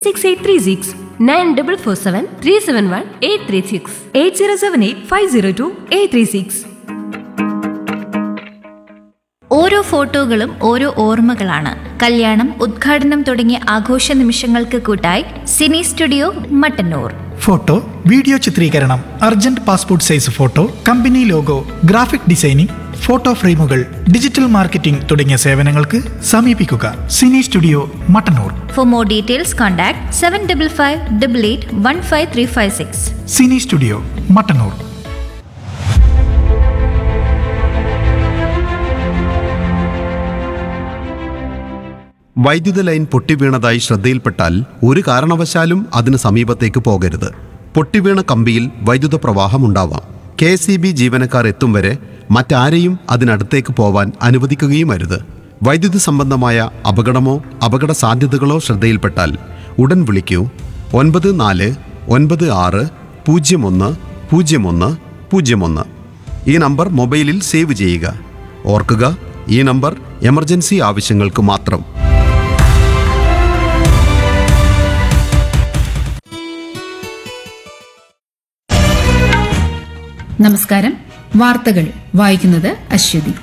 Six eight three six nine double four seven three seven one eight three six eight zero seven eight five zero two eight three six ഓരോ ഫോട്ടോകളും ഓരോ ഓർമ്മകളാണ് കല്യാണം ഉദ്ഘാടനം തുടങ്ങിയ ആഘോഷ നിമിഷങ്ങൾക്ക് കൂട്ടായി cine studio Mattannur photo video ചിത്രീകരണം urgent passport size photo company logo graphic designing photo ഫ്രെയിമുകൾ ഡിജിറ്റൽ മാർക്കറ്റിംഗ് തുടങ്ങിയ സേവനങ്ങൾക്ക് സമീപിക്കുക cine studio Mattannur for more details contact seven double five double eight one five three five six cine studio Mattannur വൈദ്യുത line പൊട്ടിവീണതായി ശ്രദ്ധയിൽപ്പെട്ടാൽ ഒരു കാരണവശാലും അതിന് സമീപത്തേക്ക് പോകരുത് പൊട്ടിവീണ കമ്പിയിൽ വൈദ്യുത പ്രവാഹമുണ്ടാവാം കെ സി ബി ജീവനക്കാർ എത്തും വരെ മറ്റാരെയും അതിനടുത്തേക്ക് പോവാൻ അനുവദിക്കുകയുമരുത് വൈദ്യുതി സംബന്ധമായ അപകടമോ അപകട സാധ്യതകളോ ശ്രദ്ധയിൽപ്പെട്ടാൽ ഉടൻ വിളിക്കൂ ഒൻപത് നാല് ഒൻപത് ആറ് പൂജ്യം ഒന്ന് പൂജ്യം ഒന്ന് പൂജ്യം ഒന്ന് ഈ നമ്പർ മൊബൈലിൽ സേവ് ചെയ്യുക ഓർക്കുക ഈ നമ്പർ എമർജൻസി ആവശ്യങ്ങൾക്ക് മാത്രം നമസ്കാരം വാർത്തകൾ വായിക്കുന്നത് അശ്വതി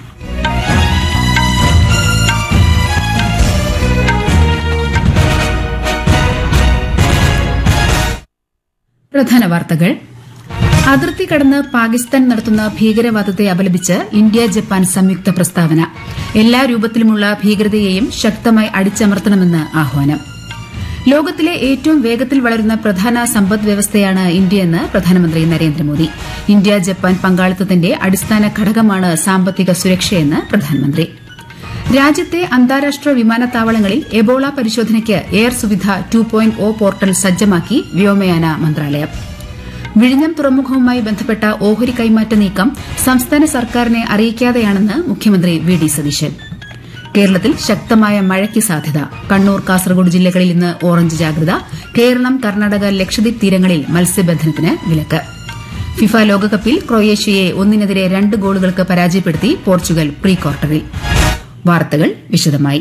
പ്രധാന വാർത്തകൾ അതിർത്തി കടന്ന് പാകിസ്ഥാൻ നടത്തുന്ന ഭീകരവാദത്തെ അപലപിച്ച് ഇന്ത്യ ജപ്പാൻ സംയുക്ത പ്രസ്താവന എല്ലാ രൂപത്തിലുമുള്ള ഭീകരതയെയും ശക്തമായി അടിച്ചമർത്തണമെന്ന് ആഹ്വാനം ലോകത്തിലെ ഏറ്റവും വേഗത്തിൽ വളരുന്ന പ്രധാന സമ്പദ് വ്യവസ്ഥയാണ് ഇന്ത്യയെന്ന് പ്രധാനമന്ത്രി നരേന്ദ്രമോദി ഇന്ത്യ ജപ്പാൻ പങ്കാളിത്തത്തിന്റെ അടിസ്ഥാന ഘടകമാണ് സാമ്പത്തിക സുരക്ഷയെന്ന് പ്രധാനമന്ത്രി രാജ്യത്തെ അന്താരാഷ്ട്ര വിമാനത്താവളങ്ങളിൽ എബോള പരിശോധനയ്ക്ക് air Suvidha two point O portal സജ്ജമാക്കി വ്യോമയാന മന്ത്രാലയം വിഴിഞ്ഞം തുറമുഖവുമായി ബന്ധപ്പെട്ട ഓഹരി കൈമാറ്റ നീക്കം സംസ്ഥാന സർക്കാരിനെ അറിയിക്കാതെയാണെന്ന് മുഖ്യമന്ത്രി വി ഡി സതീശൻ കേരളത്തിൽ ശക്തമായ മഴയ്ക്ക് സാധ്യത കണ്ണൂർ കാസർഗോഡ് ജില്ലകളിൽ ഇന്ന് ഓറഞ്ച് ജാഗ്രത കേരളം കർണാടക ലക്ഷദ്വീപ് തീരങ്ങളിൽ മത്സ്യബന്ധനത്തിന് വിലക്ക് ഫിഫ ലോകകപ്പിൽ ക്രൊയേഷ്യയെ ഒന്നിനെതിരെ രണ്ട് ഗോളുകൾക്ക് പരാജയപ്പെടുത്തി പോർച്ചുഗൽ പ്രീ ക്വാർട്ടറിൽ വാർത്തകൾ വിശദമായി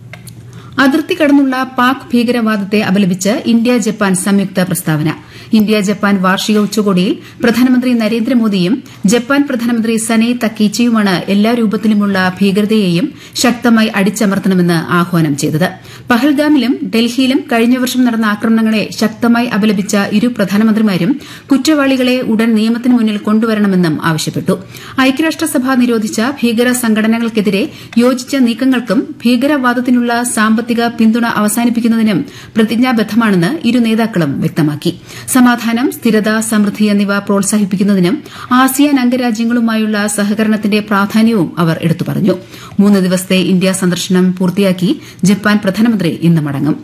അതിർത്തി കടന്നുള്ള പാക് ഭീകരവാദത്തെ അപലപിച്ച് ഇന്ത്യ ജപ്പാൻ സംയുക്ത പ്രസ്താവന ഇന്ത്യ ജപ്പാൻ വാർഷിക ഉച്ചകോടിയിൽ പ്രധാനമന്ത്രി നരേന്ദ്രമോദിയും ജപ്പാൻ പ്രധാനമന്ത്രി സനൈ തക്കീച്ചിയുമാണ് എല്ലാ രൂപത്തിലുമുള്ള ഭീകരതയെയും ശക്തമായി അടിച്ചമർത്തണമെന്ന് ആഹ്വാനം ചെയ്തത് പഹൽഗാമിലും ഡൽഹിയിലും കഴിഞ്ഞ വർഷം നടന്ന ആക്രമണങ്ങളെ ശക്തമായി അപലപിച്ച ഇരു പ്രധാനമന്ത്രിമാരും കുറ്റവാളികളെ ഉടൻ നിയമത്തിന് മുന്നിൽ കൊണ്ടുവരണമെന്നും ആവശ്യപ്പെട്ടു ഐക്യരാഷ്ട്രസഭ നിരോധിച്ച ഭീകര സംഘടനകൾക്കെതിരെ യോജിച്ച നീക്കങ്ങൾക്കും ഭീകരവാദത്തിനുള്ള സാമ്പത്തിക പിന്തുണ അവസാനിപ്പിക്കുന്നതിനും പ്രതിജ്ഞാബദ്ധമാണെന്ന് ഇരു നേതാക്കളും വ്യക്തമാക്കി സമാധാനം സ്ഥിരത സമൃദ്ധി എന്നിവ പ്രോത്സാഹിപ്പിക്കുന്നതിനും ആസിയാൻ അംഗരാജ്യങ്ങളുമായുള്ള സഹകരണത്തിന്റെ പ്രാധാന്യവും അവർ എടുത്തു പറഞ്ഞു മൂന്ന് ദിവസത്തെ ഇന്ത്യ സന്ദർശനം പൂർത്തിയാക്കി ജപ്പാൻ പ്രധാനമന്ത്രി ഇന്ന് മടങ്ങും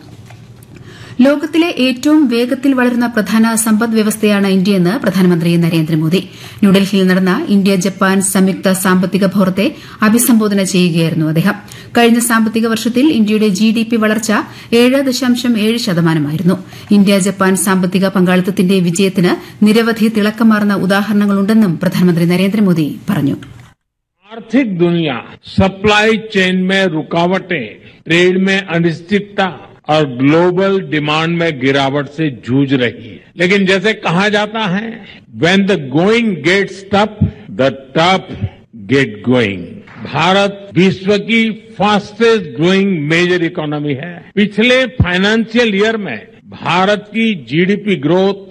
ലോകത്തിലെ ഏറ്റവും വേഗത്തിൽ വളരുന്ന പ്രധാന സമ്പദ് വ്യവസ്ഥയാണ് ഇന്ത്യയെന്ന് പ്രധാനമന്ത്രി നരേന്ദ്രമോദി ന്യൂഡൽഹിയിൽ നടന്ന ഇന്ത്യ ജപ്പാൻ സംയുക്ത സാമ്പത്തിക ഫോറത്തെ അഭിസംബോധന ചെയ്യുകയായിരുന്നു അദ്ദേഹം കഴിഞ്ഞ സാമ്പത്തിക വർഷത്തിൽ ഇന്ത്യയുടെ ജി ഡി പി വളർച്ച ഏഴ് ദശാംശം ഏഴ് ശതമാനമായിരുന്നു ഇന്ത്യ ജപ്പാൻ സാമ്പത്തിക പങ്കാളിത്തത്തിന്റെ വിജയത്തിന് നിരവധി തിളക്കമാർന്ന ഉദാഹരണങ്ങളുണ്ടെന്നും പ്രധാനമന്ത്രി നരേന്ദ്രമോദി പറഞ്ഞു आर्थिक दुनिया सप्लाई चेन में रुकावटें ट्रेड में अनिश्चितता और ग्लोबल डिमांड में गिरावट से जूझ रही है लेकिन जैसे कहा जाता है when the going gets tough the tough get going Bharat विश्व की फास्टेस्ट ग्रोइंग मेजर इकोनॉमी है पिछले फाइनेंशियल ईयर में भारत की जीडीपी ग्रोथ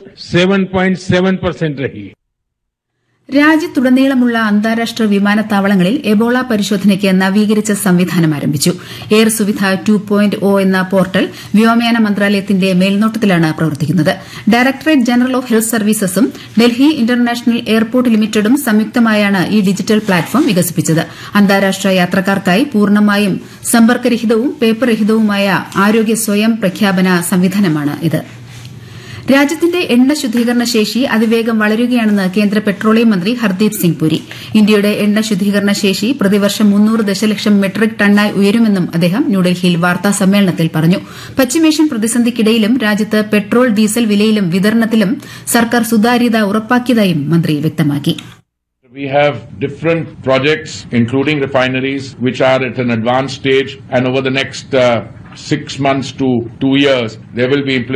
7.7 परसेंट रही है രാജ്യത്തുടനീളമുള്ള അന്താരാഷ്ട്ര വിമാനത്താവളങ്ങളിൽ എബോള പരിശോധനയ്ക്ക് നവീകരിച്ച സംവിധാനം ആരംഭിച്ചു air Suvidha two point O എന്ന പോർട്ടൽ വ്യോമയാന മന്ത്രാലയത്തിന്റെ മേൽനോട്ടത്തിലാണ് പ്രവർത്തിക്കുന്നത് ഡയറക്ടറേറ്റ് ജനറൽ ഓഫ് ഹെൽത്ത് സർവീസസും ഡൽഹി ഇന്റർനാഷണൽ എയർപോർട്ട് ലിമിറ്റഡും സംയുക്തമായാണ് ഈ ഡിജിറ്റൽ പ്ലാറ്റ്ഫോം വികസിപ്പിച്ചത് അന്താരാഷ്ട്ര യാത്രക്കാർക്കായി പൂർണ്ണമായും സമ്പർക്കരഹിതവും പേപ്പർ രഹിതവുമായ ആരോഗ്യ സ്വയം പ്രഖ്യാപന സംവിധാനമാണ് ഇത് രാജ്യത്തിന്റെ എണ്ണ ശുദ്ധീകരണ ശേഷി അതിവേഗം വളരുകയാണെന്ന് കേന്ദ്ര പെട്രോളിയം മന്ത്രി ഹർദീപ് സിംഗ് പുരി ഇന്ത്യയുടെ എണ്ണ ശുദ്ധീകരണ ശേഷി പ്രതിവർഷം മുന്നൂറ് ദശലക്ഷം മെട്രിക് ടണ്ണായി ഉയരുമെന്നും അദ്ദേഹം ന്യൂഡൽഹിയിൽ വാർത്താ സമ്മേളനത്തിൽ പറഞ്ഞു പശ്ചിമേഷ്യൻ പ്രതിസന്ധിക്കിടയിലും രാജ്യത്ത് പെട്രോൾ ഡീസൽ വിലയിലും വിതരണത്തിലും സർക്കാർ സുതാര്യത ഉറപ്പാക്കിയതായും മന്ത്രി വ്യക്തമാക്കി We have different projects, including refineries, which are at an advanced stage, and over the next uh, six months to two years, they will be implemented.